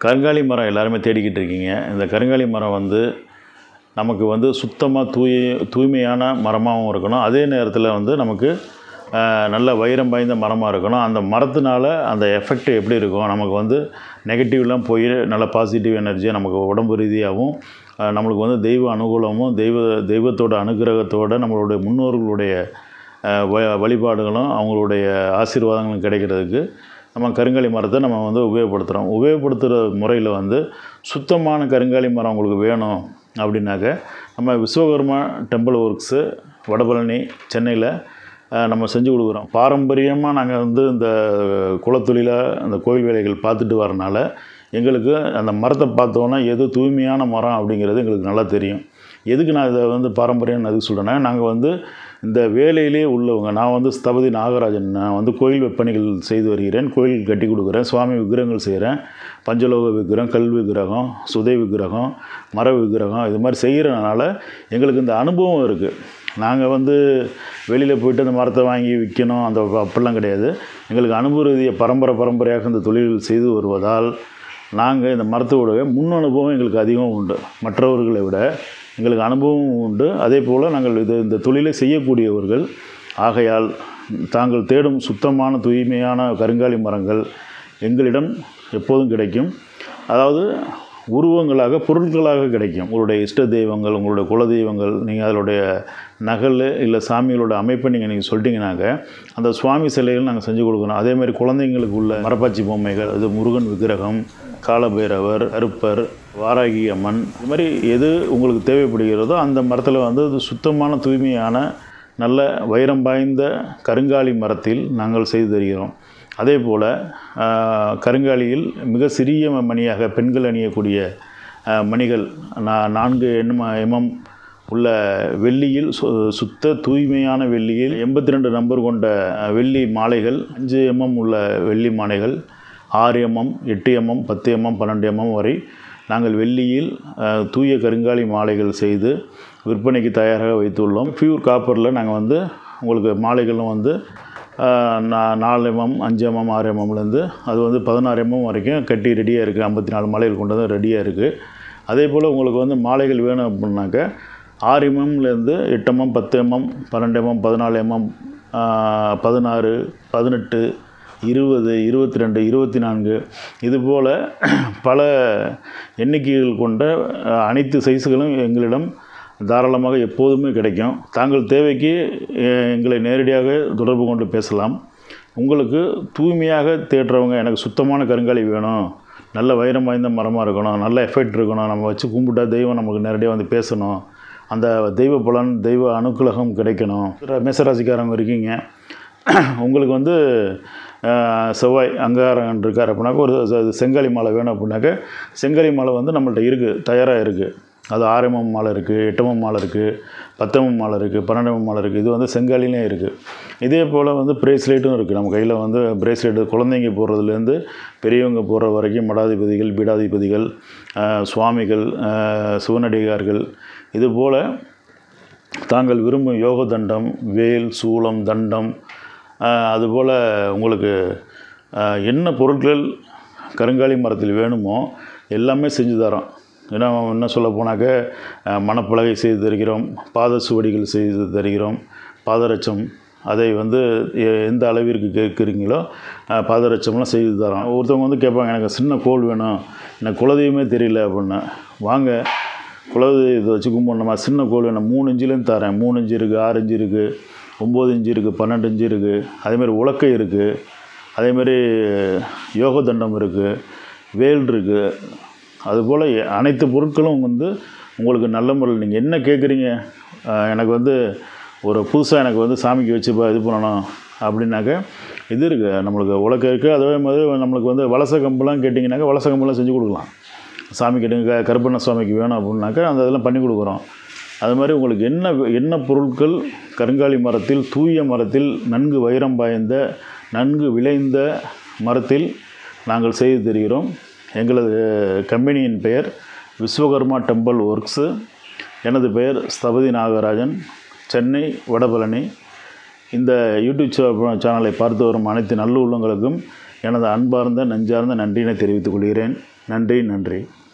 கருங்காலி மரம் எல்லாருமே தேடிக்கிட்டு இருக்கீங்க இந்த கருங்காலி மரம் வந்து நமக்கு வந்து சுத்தமாக தூய தூய்மையான மரமாகவும் இருக்கணும் அதே நேரத்தில் வந்து நமக்கு ஆஹ், நல்ல வைரம் பாய்ந்த மரமாக இருக்கணும் அந்த மரத்தினால அந்த எஃபெக்ட் எப்படி இருக்கும் நமக்கு வந்து நெகட்டிவ்லாம் போய் நல்ல பாசிட்டிவ் எனர்ஜியை நமக்கு உடம்பு ரீதியாகவும் ஆஹ், நம்மளுக்கு வந்து தெய்வ அனுகூலமும் தெய்வ தெய்வத்தோட அனுகிரகத்தோட நம்மளுடைய முன்னோர்களுடைய ஆஹ், வ- வழிபாடுகளும் அவங்களுடைய ஆசீர்வாதங்களும் கிடைக்கிறதுக்கு நம்ம கருங்காலி மரத்தை நம்ம வந்து உபயோகப்படுத்துகிறோம் உபயோகப்படுத்துகிற முறையில் வந்து சுத்தமான கருங்காலி மரம் உங்களுக்கு வேணும் அப்படின்னாக்க நம்ம விஸ்வகர்மா டெம்பிள் ஒர்க்ஸு வடபழனி சென்னையில் அஹ், நம்ம செஞ்சு கொடுக்குறோம் பாரம்பரியமாக நாங்கள் வந்து இந்த குலத்தொழிலை அந்த கோயில் வேலைகள் பார்த்துட்டு வரனால எங்களுக்கு அந்த மரத்தை பார்த்தோன்னா எது தூய்மையான மரம் அப்படிங்கிறது எங்களுக்கு நல்லா தெரியும் எதுக்கு நான் இதை வந்து பாரம்பரியம்னு எதுக்கு சொல்கிறேன்னா நாங்கள் வந்து இந்த வேலையிலே உள்ளவங்க நான் வந்து ஸ்தபதி நாகராஜன் நான் வந்து கோயில் வெப்பணிகள் செய்து வருகிறேன் கோயில் கட்டி கொடுக்குறேன் சுவாமி விக்கிரகங்கள் செய்கிறேன் பஞ்சலோக விக்கிரகம் கல் விக்கிரகம் சுதை விக்கிரகம் மர விக்கிரகம் இது மாதிரி செய்கிறனால எங்களுக்கு இந்த அனுபவம் இருக்குது நாங்கள் வந்து வெளியில் போயிட்டு அந்த மரத்தை வாங்கி விற்கணும் அந்த அப்படிலாம் கிடையாது எங்களுக்கு அனுபவ ரீதியாக பரம்பரை பரம்பரையாக இந்த தொழில்கள் செய்து வருவதால் நாங்கள் இந்த மரத்தோட முன் அனுபவம் எங்களுக்கு அதிகம் உண்டு மற்றவர்களை விட எங்களுக்கு அனுபவம் உண்டு அதே போல் நாங்கள் இது இந்த தொழிலை செய்யக்கூடியவர்கள் ஆகையால் தாங்கள் தேடும் சுத்தமான தூய்மையான கருங்காலி மரங்கள் எங்களிடம் எப்போதும் கிடைக்கும் அதாவது உருவங்களாக பொருட்களாக கிடைக்கும் உங்களுடைய இஷ்ட தெய்வங்கள் உங்களுடைய குல தெய்வங்கள் நீங்கள் அதனுடைய நகல் இல்லை சாமிகளோட அமைப்பை நீங்கள் நீங்கள் சொல்லிட்டீங்கன்னாக்க அந்த சுவாமி சிலைகள் நாங்கள் செஞ்சு கொடுக்குறோம் அதே மாதிரி குழந்தைங்களுக்கு உள்ள மரப்பாச்சி பொம்மைகள் அது முருகன் விக்கிரகம் காலபைரவர் கருப்பர் வாராகி அம்மன் இது மாதிரி எது உங்களுக்கு தேவைப்படுகிறதோ அந்த மரத்தில் வந்து அது சுத்தமான தூய்மையான நல்ல வைரம் பாய்ந்த கருங்காலி மரத்தில் நாங்கள் செய்து தருகிறோம் அதே போல் கருங்காலியில் மிக சிறிய மணியாக பெண்கள் அணியக்கூடிய ஆஹ், மணிகள் நா- நான்கு எண்ணம் எம்எம் உள்ள வெள்ளியில் சு சுத்த தூய்மையான வெள்ளியில் எண்பத்தி ரெண்டு நம்பர் கொண்ட அஹ், வெள்ளி மாலைகள் அஞ்சு எம்எம் உள்ள வெள்ளி மாலைகள் ஆறு எம்எம் எட்டு எம்எம் பத்து எம்எம் பன்னெண்டு எம்எம் வரை நாங்கள் வெள்ளியில் அஹ், தூய கருங்காலி மாலைகள் செய்து விற்பனைக்கு தயாராக வைத்துள்ளோம் பியூர் காப்பரில் நாங்கள் வந்து உங்களுக்கு மாலைகளும் வந்து அஹ், நா- நாலு எம்எம் அஞ்சு எம்எம் ஆறு எம்எம்லேருந்து அது வந்து பதினாறு எம்எம் வரைக்கும் கட்டி ரெடியாக இருக்குது ஐம்பத்தி நாலு மாலைகள் கொண்டு வந்து ரெடியாக இருக்குது அதே போல் உங்களுக்கு வந்து மாலைகள் வேணும் அப்படின்னாக்க ஆறு எம்எம்லேருந்து எட்டு எம்எம் பத்து எம்எம் பன்னெண்டு எம்எம் பதினாலு எம்எம் பதினாறு பதினெட்டு இருபது இருபத்தி ரெண்டு இருபத்தி நான்கு இதுபோல் பல எண்ணிக்கைகள் கொண்ட அஹ், அனைத்து சைஸுகளும் எங்களிடம் தாராளமாக எப்போதுமே கிடைக்கும் தாங்கள் தேவைக்கு அஹ், எங்களை நேரடியாக தொடர்பு கொண்டு பேசலாம் உங்களுக்கு தூய்மையாக தேடுறவங்க எனக்கு சுத்தமான கருங்காலி வேணும் நல்ல வைரம் வாய்ந்த மரமாக இருக்கணும் நல்ல எஃபெக்ட் இருக்கணும் நம்ம வச்சு கும்பிட்டா தெய்வம் நமக்கு நேரடியாக வந்து பேசணும் அந்த தெய்வ பலன் தெய்வ அனுகிரகம் கிடைக்கணும் மேசராசிக்காரங்க இருக்கீங்க உங்களுக்கு வந்து அஹ், செவ்வாய் அங்காரகன் இருக்கார் அப்படின்னாக்க ஒரு செ- செங்காலி மாலை வேணும் அப்படின்னாக்க செங்காலி மாலை வந்து நம்மள்ட்ட இருக்குது தயாராக இருக்குது அது ஆரம்பம் மாலை இருக்குது எட்டமம் மாலை இருக்குது பத்தமம் மாலை இருக்குது பன்னெண்டாம் மாலை இருக்குது இது வந்து செங்காலிலையும் இருக்குது இதே போல் வந்து பிரேஸ்லெட்டும் இருக்குது நம்ம கையில் வந்து பிரேஸ்லெட் குழந்தைங்க போடுறதுலேருந்து பெரியவங்க போடுற வரைக்கும் மடாதிபதிகள் பீடாதிபதிகள் அஹ், சுவாமிகள் அஹ், சிவனடிகார்கள் இதுபோல் தாங்கள் விரும்பும் யோக தண்டம் வேல் சூலம் தண்டம் ஆஹ், அதுபோல் உங்களுக்கு ஆஹ், என்ன பொருட்கள் கருங்காலி மரத்தில் வேணுமோ எல்லாமே செஞ்சு தரோம் ஏன்னா என்ன சொல்ல போனாக்க ஆஹ், மணப்பலகை செய்து தருகிறோம் பாத சுவடிகள் செய்து தருகிறோம் பாதரட்சம் அதை வந்து எ- எந்த அளவிற்கு கேட்குறீங்களோ ஆஹ், பாதரட்சம்லாம் செய்து தரோம் ஒருத்தவங்க வந்து கேட்பாங்க எனக்கு சின்ன கோல் வேணும் எனக்கு குலதெய்வமே தெரியல அப்படின்னு வாங்க குலவு இதை வச்சு கும்பிடணுமா சின்ன கோல் வேணும் மூணு இன்ச்சிலேருந்து தரேன் மூணு இன்ச்சு இருக்குது ஆறு இன்ச்சு இருக்குது ஒம்பது இன்ச்சு இருக்குது பன்னெண்டு இன்ச்சு இருக்குது அதேமாதிரி உலக்கை இருக்குது அதேமாதிரி யோக தண்டம் இருக்குது வேல் இருக்குது அதுபோல் அனைத்து பொருட்களும் வந்து உங்களுக்கு நல்ல முறையில் நீங்கள் என்ன கேட்குறீங்க ஆஹ் எனக்கு வந்து ஒரு புதுசாக எனக்கு வந்து சாமிக்கு வச்சு இப்போ இது பண்ணணும் அப்படின்னாக்க இது இருக்குது நம்மளுக்கு உலக்க இருக்குது அதே மாதிரி நம்மளுக்கு வந்து வலச கம்பெல்லாம் கேட்டிங்கனாக்கா வலச கம்பெல்லாம் செஞ்சு கொடுக்கலாம் சாமி கேட்டுங்க க- கருப்பண்ண சுவாமிக்கு வேணும் அப்படின்னாக்கா அந்த இதெல்லாம் பண்ணி கொடுக்குறோம் அது மாதிரி உங்களுக்கு என்ன வே- என்ன பொருட்கள் கருங்காலி மரத்தில் தூய மரத்தில் நன்கு வைரம் பாய்ந்த நன்கு விளைந்த மரத்தில் நாங்கள் செய்து தருகிறோம் எங்களது கம்பெனியின் பெயர் விஸ்வகர்மா டெம்பிள் ஒர்க்ஸு எனது பெயர் ஸ்தபதி நாகராஜன் சென்னை வடபழனி இந்த யூடியூப் சே- சேனலை பார்த்து வரும் அனைத்து நல்ல உள்ளங்களுக்கும் எனது அன்பார்ந்த நெஞ்சார்ந்த நன்றியினை தெரிவித்துக் கொள்கிறேன் நன்றி நன்றி